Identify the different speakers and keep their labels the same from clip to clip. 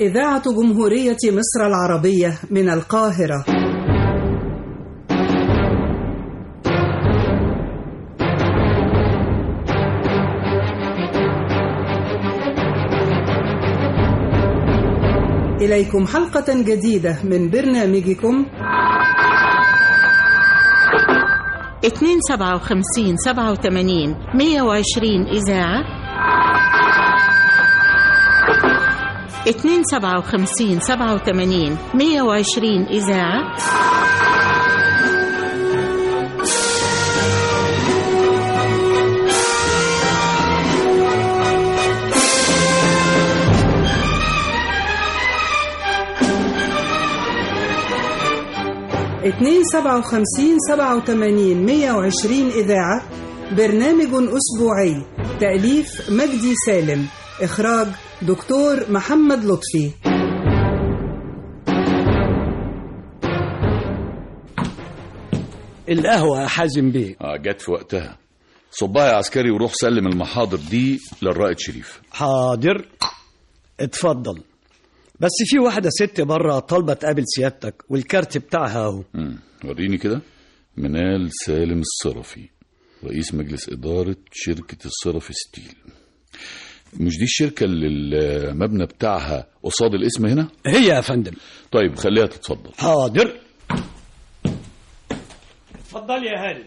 Speaker 1: إذاعة جمهورية مصر العربية من القاهرة إليكم حلقة جديدة من برنامجكم
Speaker 2: 257 87 120 إذاعة 257 87 120 إذاعة
Speaker 1: اتنين سبعة وخمسين سبعة وتمانين مية وعشرين إذاعة برنامج أسبوعي تأليف مجدي سالم إخراج دكتور محمد لطفي
Speaker 3: القهوة يا حازم بيه
Speaker 4: اه جت في وقتها صبها يا عسكري وروح سلم المحاضر دي للرائد شريف
Speaker 3: حاضر اتفضل بس في واحدة ست بره طالبة تقابل سيادتك والكارت بتاعها اهو
Speaker 4: مم. وريني كده منال سالم الصرفي رئيس مجلس إدارة شركة الصرف ستيل مش دي الشركة اللي المبنى بتاعها قصاد الاسم هنا؟
Speaker 3: هي يا فندم
Speaker 4: طيب خليها تتفضل
Speaker 3: حاضر اتفضل يا هاني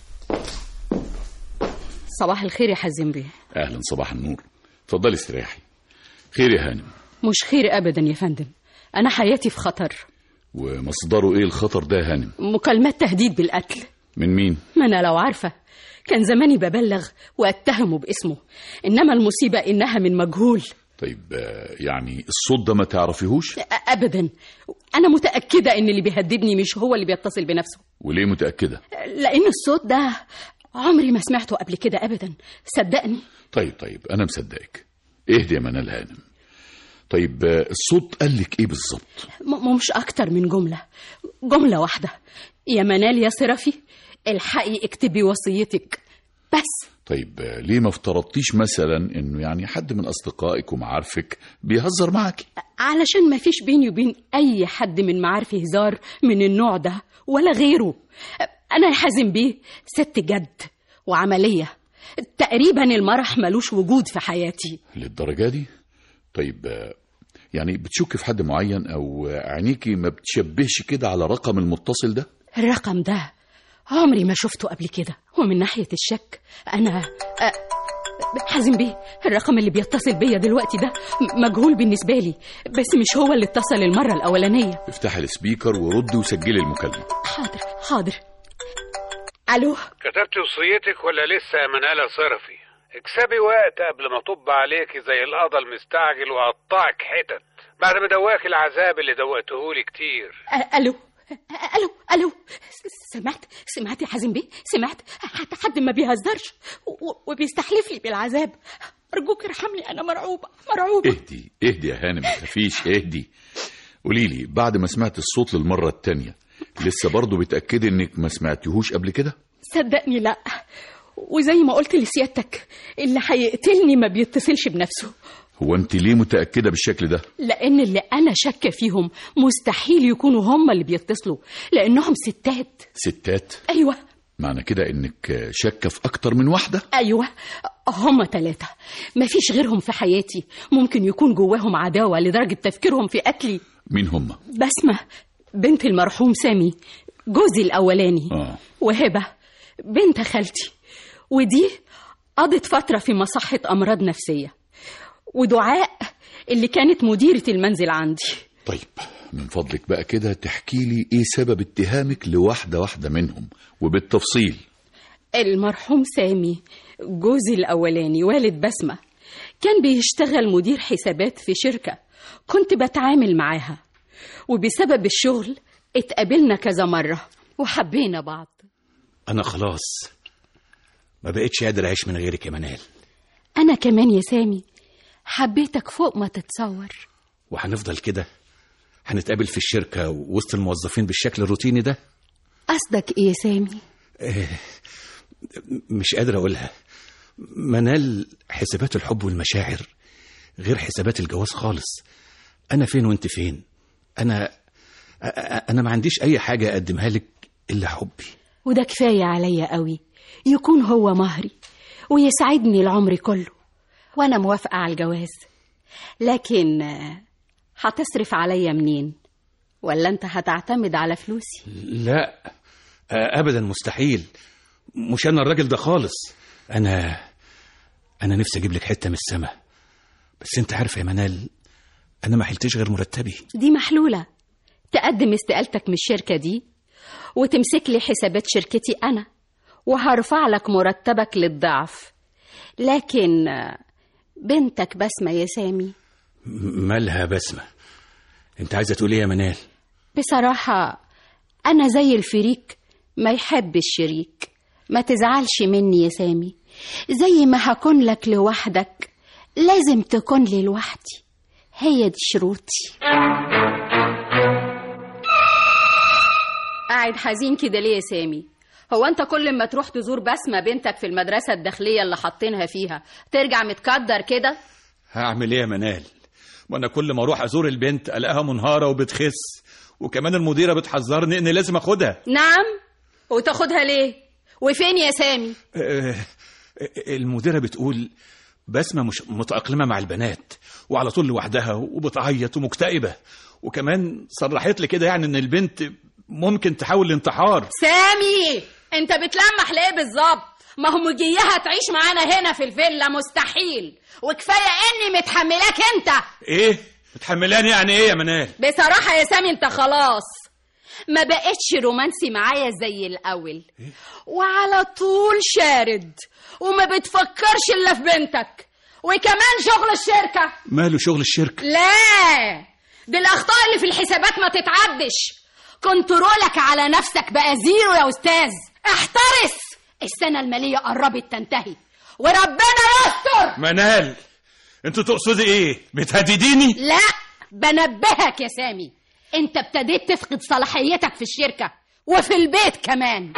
Speaker 5: صباح الخير يا حازم بيه
Speaker 4: أهلا صباح النور اتفضلي استريحي خير يا هانم
Speaker 5: مش خير ابدا يا فندم انا حياتي في خطر
Speaker 4: ومصدره ايه الخطر ده يا هانم؟
Speaker 5: مكالمات تهديد بالقتل
Speaker 4: من مين؟
Speaker 5: ما انا لو عارفه كان زماني ببلغ واتهمه باسمه انما المصيبه انها من مجهول
Speaker 4: طيب آه، يعني الصوت ده ما تعرفيهوش؟
Speaker 5: أ- ابدا انا متاكده ان اللي بيهددني مش هو اللي بيتصل بنفسه
Speaker 4: وليه متأكدة؟
Speaker 5: لان الصوت ده عمري ما سمعته قبل كده ابدا صدقني
Speaker 4: طيب طيب أنا مصدقك اهدي يا منال هانم طيب آه، الصوت قال لك ايه بالظبط؟
Speaker 5: م- مش اكتر من جمله جمله واحده يا منال يا صرفي الحقي اكتبي وصيتك بس
Speaker 4: طيب آه، ليه ما افترضتيش مثلا انه يعني حد من اصدقائك ومعارفك بيهزر معك
Speaker 5: علشان ما فيش بيني وبين اي حد من معارفي هزار من النوع ده ولا غيره انا يا حازم بيه ست جد وعمليه تقريبا المرح ملوش وجود في حياتي
Speaker 4: للدرجه دي طيب آه، يعني بتشك في حد معين او آه، عينيكي ما بتشبهش كده على رقم المتصل ده
Speaker 5: الرقم ده عمري ما شفته قبل كده ومن ناحيه الشك انا أ- حازم بيه الرقم اللي بيتصل بيا دلوقتي ده م- مجهول بالنسبه لي بس مش هو اللي اتصل المره الاولانيه
Speaker 4: افتحي السبيكر وردي وسجلي المكالمه
Speaker 5: حاضر حاضر الو
Speaker 6: كتبت وصيتك ولا لسه يا منالة صرفي اكسبي وقت قبل ما طب عليكي زي القضا المستعجل وقطعك حتت بعد ما دواك العذاب اللي دوقتهولي كتير
Speaker 5: أ- الو أ- الو الو س- سمعت سمعت يا حازم بيه سمعت حتى حد ما بيهزرش و- و- وبيستحلف لي بالعذاب ارجوك ارحمني انا مرعوبه مرعوبه
Speaker 4: اهدي اهدي يا هانم ما تخافيش اهدي قولي لي بعد ما سمعت الصوت للمره التانية لسه برضه بتاكدي انك ما سمعتيهوش قبل كده
Speaker 5: صدقني لا وزي ما قلت لسيادتك اللي هيقتلني ما بيتصلش بنفسه
Speaker 4: هو انت ليه متاكده بالشكل ده
Speaker 5: لان اللي انا شاكه فيهم مستحيل يكونوا هم اللي بيتصلوا لانهم ستات
Speaker 4: ستات
Speaker 5: ايوه
Speaker 4: معنى كده انك شاكه في اكتر من واحده
Speaker 5: ايوه هم ثلاثة مفيش غيرهم في حياتي ممكن يكون جواهم عداوة لدرجة تفكيرهم في قتلي
Speaker 4: مين هم
Speaker 5: بسمة بنت المرحوم سامي جوزي الأولاني
Speaker 4: اه
Speaker 5: وهبة بنت خالتي ودي قضت فترة في مصحة أمراض نفسية ودعاء اللي كانت مديرة المنزل عندي
Speaker 4: طيب من فضلك بقى كده تحكي لي ايه سبب اتهامك لواحده واحده منهم وبالتفصيل
Speaker 5: المرحوم سامي جوزي الأولاني والد بسمة كان بيشتغل مدير حسابات في شركة كنت بتعامل معاها وبسبب الشغل اتقابلنا كذا مرة وحبينا بعض
Speaker 7: أنا خلاص ما بقتش قادر أعيش من غيرك يا منال
Speaker 5: أنا كمان يا سامي حبيتك فوق ما تتصور
Speaker 7: وهنفضل كده هنتقابل في الشركة وسط الموظفين بالشكل الروتيني ده
Speaker 5: قصدك إيه يا سامي؟
Speaker 7: مش قادر أقولها منال حسابات الحب والمشاعر غير حسابات الجواز خالص انا فين وانت فين انا أ- أ- انا ما عنديش اي حاجه اقدمها لك الا حبي
Speaker 5: وده كفاية عليا قوي يكون هو مهري ويسعدني العمر كله وأنا موافقة على الجواز لكن آه، هتصرف عليا منين ولا أنت هتعتمد على فلوسي
Speaker 7: لا آه، ابدا مستحيل مش انا الراجل ده خالص انا انا نفسي اجيب لك حته من السماء بس انت عارف يا منال انا ما حلتش غير مرتبي
Speaker 5: دي محلولة تقدم استقالتك من الشركة دي وتمسك لي حسابات شركتي أنا وهرفع لك مرتبك للضعف لكن آه، بنتك بسمة يا سامي
Speaker 7: م- مالها بسمه انت عايزه تقول ايه يا منال
Speaker 5: بصراحة أنا زي الفريك ما يحب الشريك ما تزعلش مني يا سامي زي ما هكون لك لوحدك لازم تكون لي لوحدي هي دي شروطي قاعد حزين كده ليه يا سامي هو انت كل ما تروح تزور بسمة بنتك في المدرسة الداخلية اللي حاطينها فيها ترجع متكدر كده
Speaker 7: هعمل ايه يا منال وانا كل ما اروح ازور البنت الاقيها منهاره وبتخس وكمان المديره بتحذرني اني لازم اخدها
Speaker 5: نعم وتاخدها ليه وفين يا سامي
Speaker 7: آه، المديره بتقول بسمه مش متاقلمه مع البنات وعلى طول لوحدها وبتعيط ومكتئبه وكمان صرحت لي كده يعني ان البنت ممكن تحاول الانتحار
Speaker 5: سامي انت بتلمح ليه بالظبط ما هو مجيها تعيش معانا هنا في الفيلا مستحيل وكفايه اني متحملاك انت
Speaker 7: ايه بتحملاني يعني ايه يا منال
Speaker 5: بصراحه يا سامي انت خلاص ما بقتش رومانسي معايا زي الاول وعلى طول شارد وما بتفكرش الا في بنتك وكمان شغل الشركه
Speaker 7: ماله شغل الشركه
Speaker 5: لا دي الاخطاء اللي في الحسابات ما تتعدش كنترولك على نفسك بقى زيرو يا استاذ احترس السنه الماليه قربت تنتهي وربنا يستر
Speaker 7: منال انت تقصدي ايه بتهدديني
Speaker 5: لا بنبهك يا سامي انت ابتديت تفقد صلاحيتك في الشركه وفي البيت كمان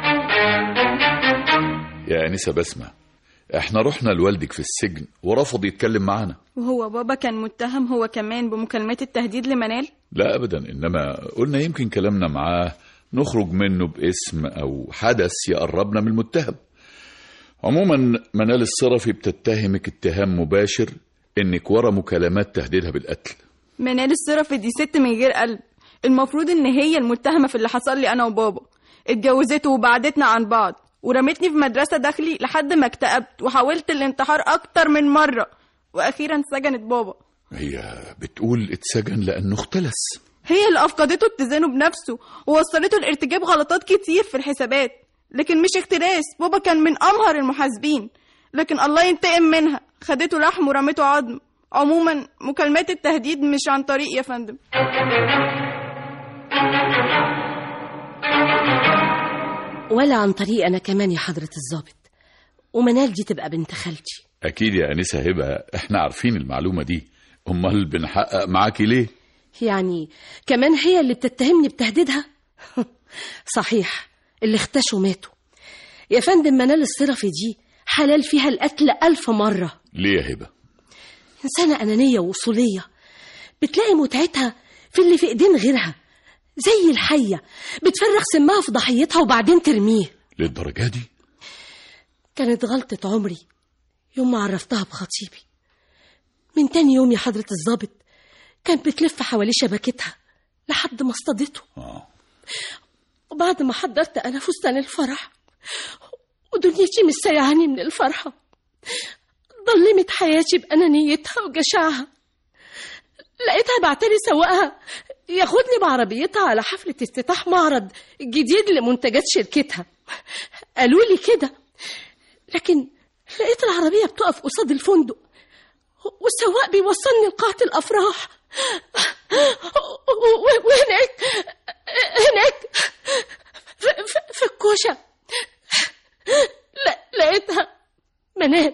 Speaker 4: يا أنسة بسمة احنا رحنا لوالدك في السجن ورفض يتكلم معانا
Speaker 8: وهو بابا كان متهم هو كمان بمكالمات التهديد لمنال
Speaker 4: لا أبدا إنما قلنا يمكن كلامنا معاه نخرج منه باسم أو حدث يقربنا من المتهم عموما منال الصرفي بتتهمك اتهام مباشر إنك ورا مكالمات تهديدها بالقتل
Speaker 8: منال الصرف دي ست من غير قلب المفروض ان هي المتهمة في اللي حصل لي انا وبابا اتجوزته وبعدتنا عن بعض ورمتني في مدرسة داخلي لحد ما اكتئبت وحاولت الانتحار اكتر من مرة واخيرا سجنت بابا
Speaker 4: هي بتقول اتسجن لأنه اختلس
Speaker 8: هي اللي افقدته اتزانه بنفسه ووصلته لارتكاب غلطات كتير في الحسابات لكن مش اختلاس بابا كان من امهر المحاسبين لكن الله ينتقم منها خدته لحم ورمته عظم عموما مكالمات التهديد مش عن طريق يا فندم
Speaker 9: ولا عن طريق أنا كمان يا حضرة الضابط ومنال دي تبقى بنت خالتي
Speaker 4: أكيد يا أنسة هبة احنا عارفين المعلومة دي أمال بنحقق معاكي ليه
Speaker 9: يعني كمان هي اللي بتتهمني بتهديدها صحيح اللي اختشوا ماتوا يا فندم منال الصرفي دي حلال فيها القتل ألف مرة
Speaker 4: ليه يا هبة
Speaker 9: إنسانة أنانية ووصولية بتلاقي متعتها في اللي في إيدين غيرها زي الحية بتفرغ سمها في ضحيتها وبعدين ترميه
Speaker 4: للدرجة دي
Speaker 9: كانت غلطة عمري يوم ما عرفتها بخطيبي من تاني يوم يا حضرة الضابط كانت بتلف حواليه شبكتها لحد ما اصطادته
Speaker 4: آه.
Speaker 9: وبعد ما حضرت أنا فستان الفرح ودنيتي مش سيعاني من الفرحة ظلمت حياتي بأنانيتها وجشعها لقيتها بعتلي سواقها ياخدني بعربيتها على حفلة افتتاح معرض جديد لمنتجات شركتها قالوا لي كده لكن لقيت العربية بتقف قصاد الفندق والسواق بيوصلني لقاعة الأفراح و- و- وهناك هناك في, في, في الكوشة لا- لقيتها منال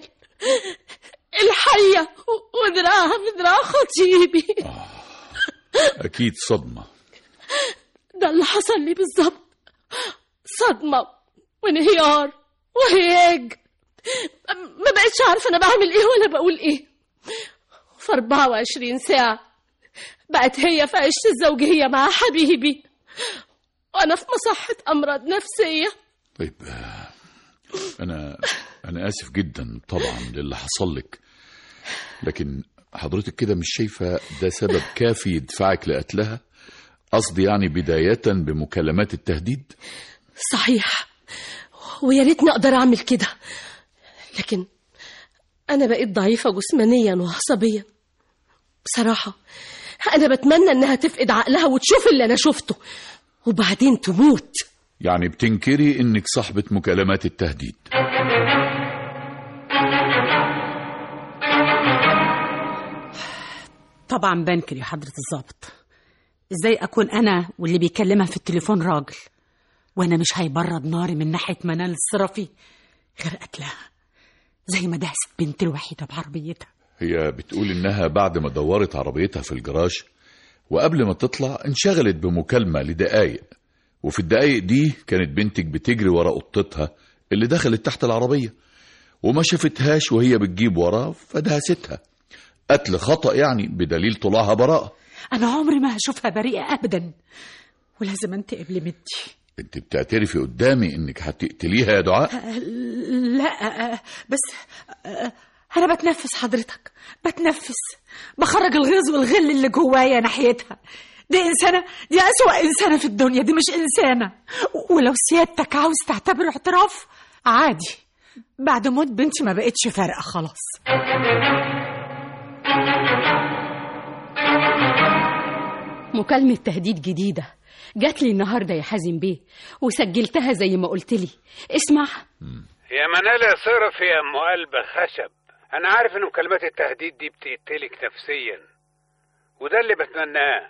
Speaker 9: الحية ودراعها في دراع خطيبي
Speaker 4: أكيد صدمة
Speaker 9: ده اللي حصل لي بالظبط صدمة وانهيار وهياج ما بقتش عارفة أنا بعمل إيه ولا بقول إيه في 24 ساعة بقت هي في عيشة الزوجية مع حبيبي وأنا في مصحة أمراض نفسية
Speaker 4: طيب آه، انا انا اسف جدا طبعا للي حصل لك لكن حضرتك كده مش شايفه ده سبب كافي يدفعك لقتلها قصدي يعني بدايه بمكالمات التهديد
Speaker 9: صحيح ويا ريتني أقدر أعمل كده لكن أنا بقيت ضعيفة جسمانيا وعصبيا بصراحة أنا بتمنى إنها تفقد عقلها وتشوف اللي أنا شفته وبعدين تموت
Speaker 4: يعني بتنكري انك صاحبه مكالمات التهديد
Speaker 10: طبعا بنكر يا حضرة الضابط ازاي اكون انا واللي بيكلمها في التليفون راجل وانا مش هيبرد ناري من ناحية منال الصرفي غير قتلها زي ما دهست بنت الوحيدة بعربيتها
Speaker 4: هي بتقول انها بعد ما دورت عربيتها في الجراج وقبل ما تطلع انشغلت بمكالمه لدقايق وفي الدقايق دي كانت بنتك بتجري ورا قطتها اللي دخلت تحت العربيه وما شافتهاش وهي بتجيب ورا فدهستها قتل خطأ يعني بدليل طلوعها براءة
Speaker 10: انا عمري ما هشوفها بريئة ابدا ولازم انتقم لبنتي
Speaker 4: انت بتعترفي قدامي انك هتقتليها يا دعاء
Speaker 10: أه، لا أه، بس أه، انا بتنفس حضرتك بتنفس بخرج الغيظ والغل اللي جوايا ناحيتها دي انسانه دي اسوا انسانه في الدنيا دي مش انسانه ولو سيادتك عاوز تعتبره اعتراف عادي بعد موت بنتي ما بقتش فارقه خلاص
Speaker 5: مكالمة تهديد جديدة جات لي النهاردة يا حازم بيه وسجلتها زي ما قلت لي اسمع
Speaker 6: يا منال يا صرف يا ام قلب خشب انا عارف ان مكالمات التهديد دي بتقتلك نفسيا وده اللي بتمناه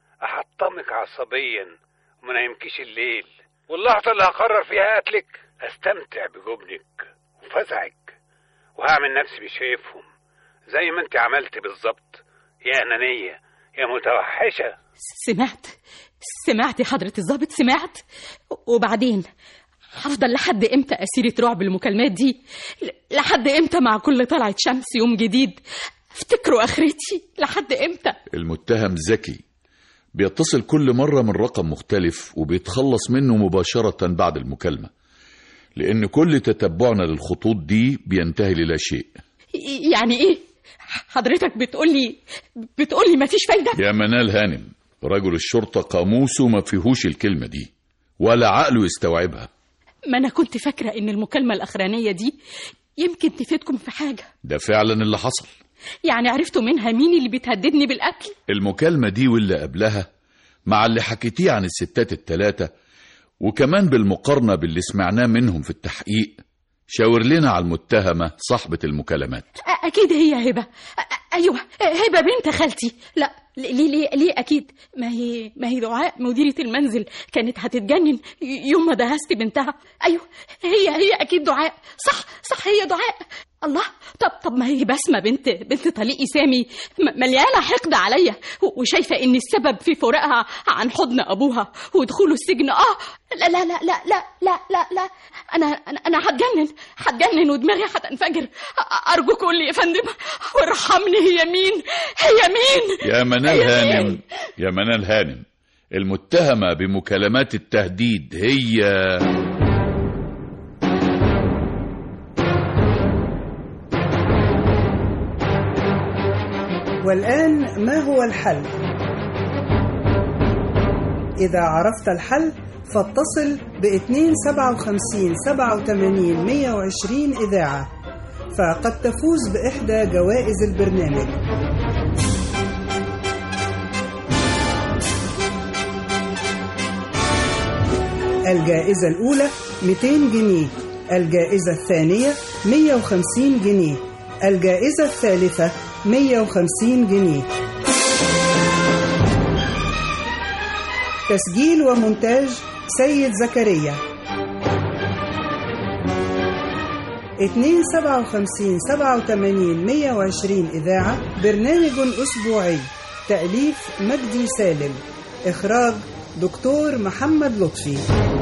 Speaker 6: احطمك عصبيا وما نايمكيش الليل واللحظة اللي هقرر فيها قتلك استمتع بجبنك وفزعك وهعمل نفسي مش شايفهم زي ما انت عملت بالظبط يا انانية يا متوحشة
Speaker 5: سمعت سمعت يا حضرة الضابط سمعت وبعدين هفضل لحد امتى أسيرة رعب المكالمات دي ل- لحد امتى مع كل طلعة شمس يوم جديد افتكروا اخرتي لحد امتى
Speaker 4: المتهم ذكي بيتصل كل مرة من رقم مختلف وبيتخلص منه مباشرة بعد المكالمة لأن كل تتبعنا للخطوط دي بينتهي للا شيء
Speaker 5: يعني ايه حضرتك بتقولي بتقولي مفيش فايدة
Speaker 4: يا منال هانم رجل الشرطة قاموسه ما فيهوش الكلمة دي ولا عقله يستوعبها
Speaker 5: ما انا كنت فاكرة ان المكالمة الاخرانية دي يمكن تفيدكم في حاجة
Speaker 4: ده فعلا اللي حصل
Speaker 5: يعني عرفتوا منها مين اللي بتهددني بالقتل
Speaker 4: المكالمة دي واللي قبلها مع اللي حكيتيه عن الستات التلاتة وكمان بالمقارنة باللي سمعناه منهم في التحقيق شاور لنا على المتهمة صاحبة المكالمات
Speaker 5: أ- اكيد هي هبه أ- ايوه هبه بنت خالتي لا ليه ليه ليه اكيد ما هي ما هي دعاء مديره المنزل كانت هتتجنن ي- يوم ما دهست بنتها ايوه هي هي اكيد دعاء صح صح هي دعاء الله طب طب ما هي بسمه بنت بنت طليقي سامي م- مليانه حقد عليا و- وشايفه ان السبب في فراقها عن حضن ابوها ودخوله السجن اه لا لا لا لا لا لا لا, لا. انا انا انا هتجنن هتجنن ودماغي هتنفجر أ- ارجوك قول لي يا فندم وارحمني هي مين هي مين
Speaker 4: يا منال
Speaker 5: هي
Speaker 4: هانم
Speaker 5: مين؟
Speaker 4: يا منال هانم المتهمة بمكالمات التهديد هي
Speaker 1: والآن ما هو الحل؟ إذا عرفت الحل فاتصل ب 257 87 120 إذاعة فقد تفوز بإحدى جوائز البرنامج الجائزة الأولى 200 جنيه الجائزة الثانية 150 جنيه الجائزة الثالثة 150 جنيه تسجيل ومونتاج سيد زكريا 257 87 120 إذاعة برنامج أسبوعي تأليف مجدي سالم إخراج دكتور محمد لطفي